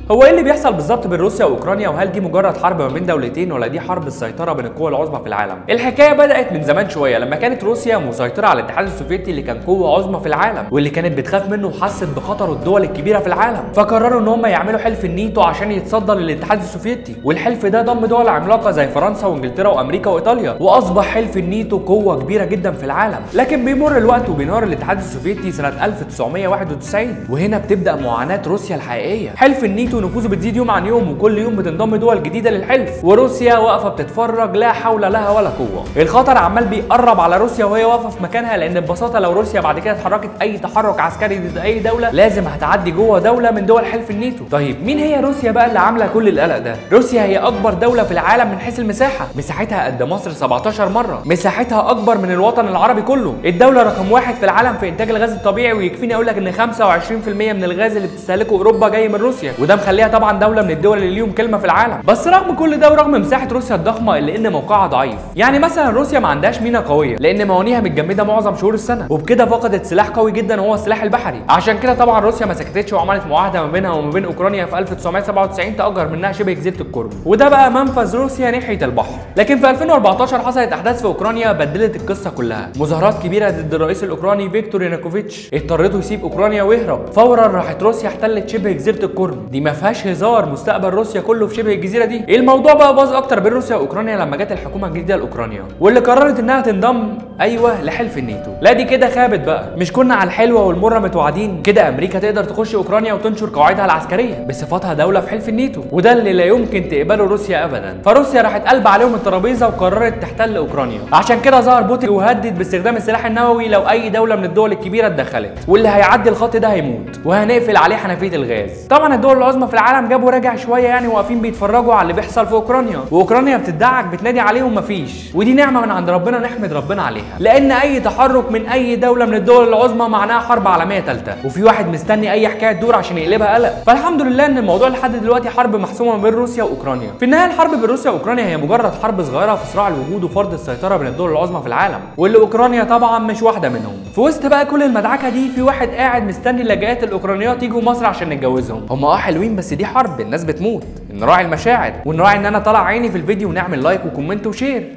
هو ايه اللي بيحصل بالظبط بين روسيا واوكرانيا وهل دي مجرد حرب ما بين دولتين ولا دي حرب السيطره بين القوى العظمى في العالم الحكايه بدات من زمان شويه لما كانت روسيا مسيطره على الاتحاد السوفيتي اللي كان قوه عظمى في العالم واللي كانت بتخاف منه وحست بخطر الدول الكبيره في العالم فقرروا ان هم يعملوا حلف النيتو عشان يتصدى للاتحاد السوفيتي والحلف ده ضم دول عملاقه زي فرنسا وانجلترا وامريكا وايطاليا واصبح حلف النيتو قوه كبيره جدا في العالم لكن بيمر الوقت وبينهار الاتحاد السوفيتي سنه 1991 وهنا بتبدا معاناه روسيا الحقيقيه حلف النيتو نفوذه بتزيد يوم عن يوم وكل يوم بتنضم دول جديده للحلف وروسيا واقفه بتتفرج لا حول لها ولا قوه الخطر عمال بيقرب على روسيا وهي واقفه في مكانها لان ببساطه لو روسيا بعد كده اتحركت اي تحرك عسكري ضد اي دوله لازم هتعدي جوه دوله من دول حلف النيتو طيب مين هي روسيا بقى اللي عامله كل القلق ده روسيا هي اكبر دوله في العالم من حيث المساحه مساحتها قد مصر 17 مره مساحتها اكبر من الوطن العربي كله الدوله رقم واحد في العالم في انتاج الغاز الطبيعي ويكفيني اقول لك ان 25% من الغاز اللي بتستهلكه اوروبا جاي من روسيا وده مخليها طبعا دوله من الدول اللي ليهم كلمه في العالم بس رغم كل ده ورغم مساحه روسيا الضخمه الا ان موقعها ضعيف يعني مثلا روسيا ما عندهاش مينا قويه لان موانيها متجمده معظم شهور السنه وبكده فقدت سلاح قوي جدا وهو السلاح البحري عشان كده طبعا روسيا ما سكتتش وعملت معاهده ما بينها وما بين اوكرانيا في 1997 تاجر منها شبه جزيره القرم وده بقى منفذ روسيا ناحيه البحر لكن في 2014 حصلت احداث في اوكرانيا بدلت القصه كلها مظاهرات كبيره ضد الرئيس الاوكراني فيكتور يانوكوفيتش اضطرته يسيب اوكرانيا ويهرب فورا راحت روسيا احتلت شبه جزيره القرم دي ما فيهاش هزار مستقبل روسيا كله في شبه الجزيره دي الموضوع بقى باظ اكتر بين روسيا واوكرانيا لما جت الحكومه الجديده لاوكرانيا واللي قررت انها تنضم ايوه لحلف الناتو لا دي كده خابت بقى مش كنا على الحلوه والمره متوعدين كده امريكا تقدر تخش اوكرانيا وتنشر قواعدها العسكريه بصفتها دوله في حلف الناتو وده اللي لا يمكن تقبله روسيا ابدا فروسيا راحت قلب عليهم الترابيزه وقررت تحتل اوكرانيا عشان كده ظهر بوتين وهدد باستخدام السلاح النووي لو اي دوله من الدول الكبيره اتدخلت واللي هيعدي الخط ده هيموت وهنقفل عليه حنفيه الغاز طبعا الدول العظمى في العالم جابوا راجع شويه يعني واقفين بيتفرجوا على اللي بيحصل في اوكرانيا واوكرانيا بتدعك بتنادي عليهم مفيش ودي نعمه من عند ربنا نحمد ربنا عليها لان اي تحرك من اي دوله من الدول العظمى معناها حرب عالميه ثالثه وفي واحد مستني اي حكايه تدور عشان يقلبها قلق فالحمد لله ان الموضوع لحد دلوقتي حرب محسومه بين روسيا واوكرانيا في النهايه الحرب بين روسيا واوكرانيا هي مجرد حرب صغيره في صراع الوجود وفرض السيطره بين الدول العظمى في العالم واللي اوكرانيا طبعا مش واحده منهم في وسط بقى كل المدعكه دي في واحد قاعد مستني اللجئات الاوكرانيات يجوا مصر عشان نتجوزهم هم اه حلوين بس دي حرب الناس بتموت نراعي المشاعر ونراعي ان انا طالع عيني في الفيديو ونعمل لايك وكومنت وشير